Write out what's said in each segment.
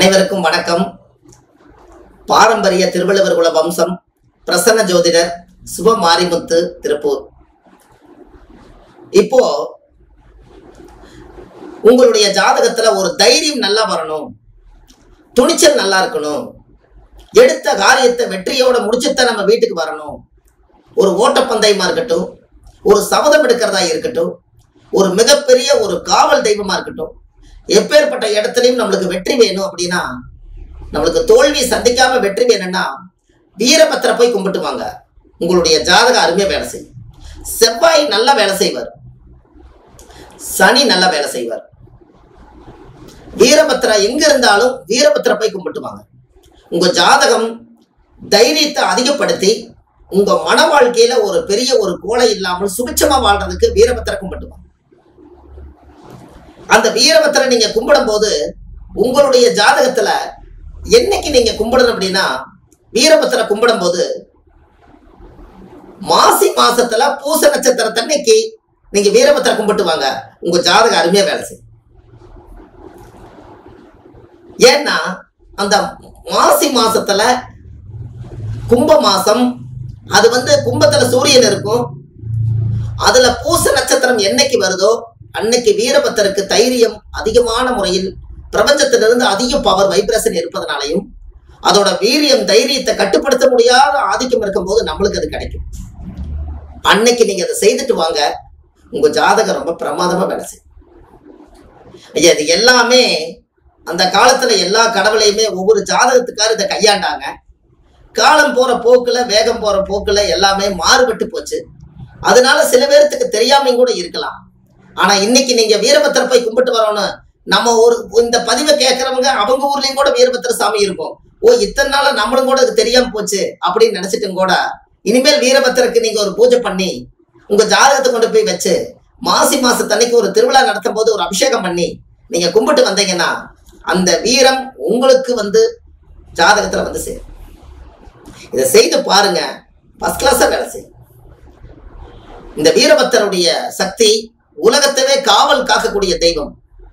அனைவருக்கும் வணக்கம் பாரம்பரிய திருவள்ளுவர் குல வம்சம் பிரசன்ன ஜோதிடர் சுப மாரிமுத்து திருப்பூர் இப்போ உங்களுடைய ஜாதகத்துல ஒரு தைரியம் நல்லா வரணும் துணிச்சல் நல்லா இருக்கணும் எடுத்த காரியத்தை வெற்றியோட முடிச்சுத்தான் நம்ம வீட்டுக்கு வரணும் ஒரு ஓட்டப்பந்தயமா இருக்கட்டும் ஒரு சபதம் எடுக்கிறதா இருக்கட்டும் ஒரு மிகப்பெரிய ஒரு காவல் தெய்வமா இருக்கட்டும் எப்பேற்பட்ட இடத்துலையும் நம்மளுக்கு வெற்றி வேணும் அப்படின்னா நம்மளுக்கு தோல்வி சந்திக்காம வெற்றி வேணும்னா வீரபத்திர போய் கும்பிட்டு வாங்க உங்களுடைய ஜாதக அருமையா வேலை செய்யும் செவ்வாய் நல்லா வேலை செய்வார் சனி நல்லா வேலை செய்வார் வீரபத்திரா எங்க இருந்தாலும் வீரபத்திர போய் கும்பிட்டு வாங்க உங்க ஜாதகம் தைரியத்தை அதிகப்படுத்தி உங்க மன வாழ்க்கையில ஒரு பெரிய ஒரு கோலை இல்லாமல் சுபிச்சமா வாழ்றதுக்கு வீரபத்திர கும்பிட்டு வாங்க அந்த வீரபத்திரை நீங்க கும்பிடும் போது உங்களுடைய ஜாதகத்துல என்னைக்கு நீங்க கும்பிடணும் அப்படின்னா வீரபத்திரை கும்பிடும் போது மாசி மாசத்துல பூச நட்சத்திரத்தன்னைக்கு நீங்க வீரபத்திரை கும்பிட்டு வாங்க உங்க ஜாதகம் அருமையா வேலை செய்யும் ஏன்னா அந்த மாசி மாசத்துல கும்ப மாசம் அது வந்து கும்பத்துல சூரியன் இருக்கும் அதுல பூச நட்சத்திரம் என்னைக்கு வருதோ அன்னைக்கு வீரபத்தருக்கு தைரியம் அதிகமான முறையில் பிரபஞ்சத்திலிருந்து அதிக பவர் வைப்ரேஷன் இருப்பதனாலையும் அதோட வீரியம் தைரியத்தை கட்டுப்படுத்த முடியாத ஆதிக்கம் இருக்கும்போது நம்மளுக்கு அது கிடைக்கும் அன்னைக்கு நீங்க அதை செய்துட்டு வாங்க உங்க ஜாதகம் ரொம்ப பிரமாதமா வேலை செய்யும் ஐயா இது எல்லாமே அந்த காலத்துல எல்லா கடவுளையுமே ஒவ்வொரு ஜாதகத்துக்காரும் இதை கையாண்டாங்க காலம் போற போக்குல வேகம் போற போக்குல எல்லாமே மாறுபட்டு போச்சு அதனால சில பேர்த்துக்கு தெரியாமையும் கூட இருக்கலாம் ஆனா இன்னைக்கு நீங்க வீரபத்திர போய் கும்பிட்டு வரணும் நம்ம ஒரு இந்த பதிவை கேட்கறவங்க அவங்க ஊர்லயும் கூட வீரபத்திர சாமி இருக்கும் ஓ இத்தனை நாளா நம்மளும் கூட இது தெரியாம போச்சு அப்படின்னு நினைச்சிட்டும் கூட இனிமேல் வீரபத்திரக்கு நீங்க ஒரு பூஜை பண்ணி உங்க ஜாதகத்தை கொண்டு போய் வச்சு மாசி மாசத்தன்னைக்கு ஒரு திருவிழா நடத்தும் போது ஒரு அபிஷேகம் பண்ணி நீங்க கும்பிட்டு வந்தீங்கன்னா அந்த வீரம் உங்களுக்கு வந்து ஜாதகத்துல வந்து சேரும் இதை செய்து பாருங்க ஃபர்ஸ்ட் கிளாஸா வேலை செய்யும் இந்த வீரபத்தருடைய சக்தி உலகத்தவே காவல் காக்கக்கூடிய தெய்வம்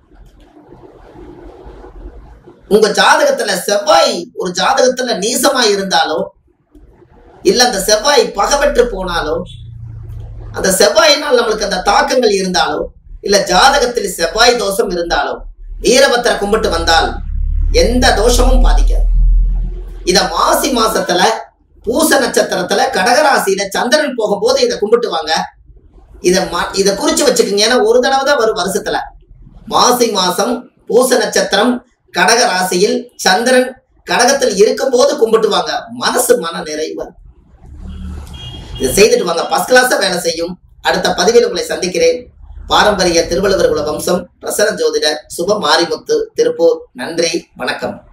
உங்க ஜாதகத்துல செவ்வாய் ஒரு ஜாதகத்துல நீசமா இருந்தாலோ இல்ல அந்த செவ்வாய் பகவற்று போனாலோ அந்த செவ்வாயினால் நம்மளுக்கு அந்த தாக்கங்கள் இருந்தாலோ இல்ல ஜாதகத்தில் செவ்வாய் தோஷம் இருந்தாலோ வீரபத்திர கும்பிட்டு வந்தால் எந்த தோஷமும் பாதிக்காது இத மாசி மாசத்துல பூச நட்சத்திரத்துல கடகராசியில சந்திரன் போகும்போது இதை கும்பிட்டு வாங்க இத மா- இத குறிச்சு வச்சுக்கோங்க ஏன்னா ஒரு தடவை தான் வரும் வருஷத்துல மாசி மாசம் பூச நட்சத்திரம் கடக ராசியில் சந்திரன் கடகத்தில் இருக்கும்போது கும்பிட்டு வாங்க மனசு மன நிறைவு இதை செய்துட்டு வாங்க ஃபர்ஸ்ட் கிளாஸா வேலை செய்யும் அடுத்த பதிவில் உங்களை சந்திக்கிறேன் பாரம்பரிய திருவள்ளுவர் குல வம்சம் பிரசன ஜோதிடர் சுப மாரிமுத்து திருப்பூர் நன்றி வணக்கம்